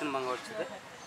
மங்க வச்சது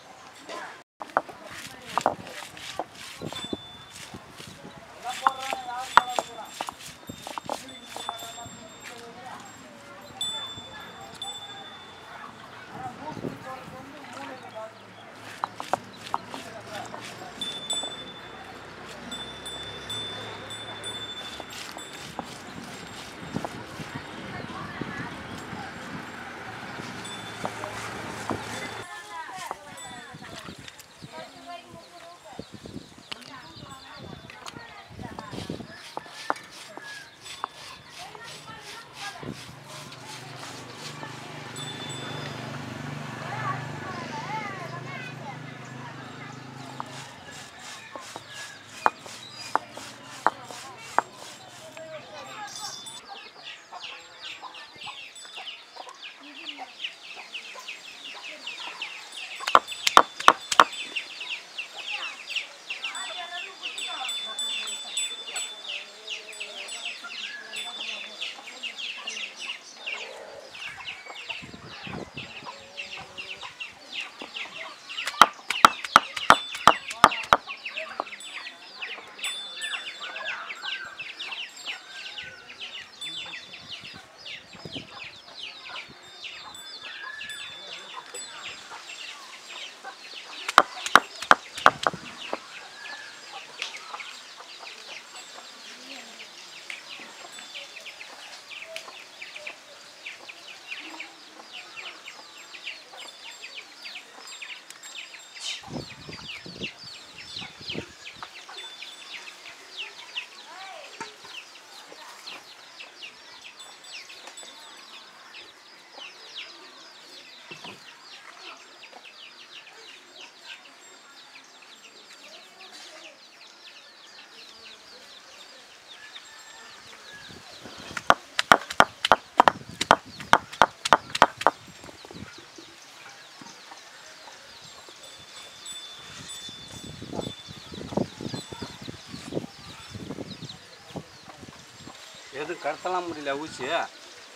எதுவும் கடத்தலாம் முடியல ஊசி ஆ.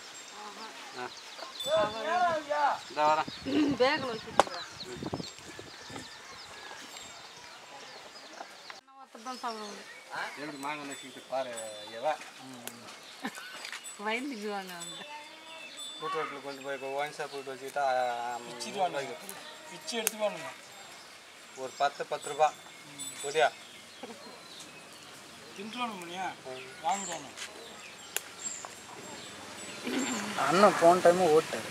இந்த வரேன் பேக்கில் வச்சுட்டு ஒருத்தர் தான் சாப்பிட முடியும் எப்படி மாங்க நக்கிட்டு பாரு எவா பயந்துக்குவாங்க அவங்க கூட்டு ரோட்டில் கொண்டு போய் இப்போ ஒயின் ஷாப் போட்டு வச்சுக்கிட்டா பிச்சு எடுத்துக்கோணுங்க ஒரு பத்து பத்து ரூபா புரியா தின்றுவானுங்க இல்லையா வாங்கிடுவானு அண்ணன் போன டைமும் ஓட்டாரு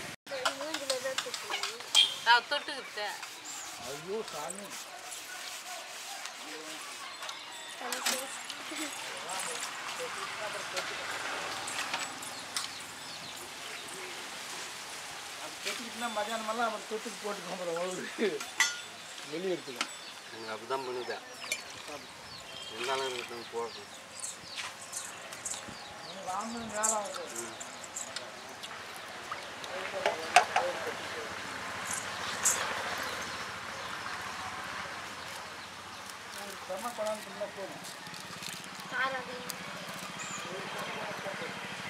நான் தொட்டுக்கிட்டேன் ஐயோ சாமி அது தொட்டுக்கிட்டுனா மதியானமெல்லாம் அவன் தொட்டுக்கு போட்டுக்கோ அப்புறம் உழவு வெளியே எடுத்துக்கோ எனக்கு அப்படி தான் பண்ணுதேன் எந்த அளவுக்கு இருக்குன்னு போடணும் ராமன் வேலை ஆகுது ஒரு செம்ம குழம்பு போதும்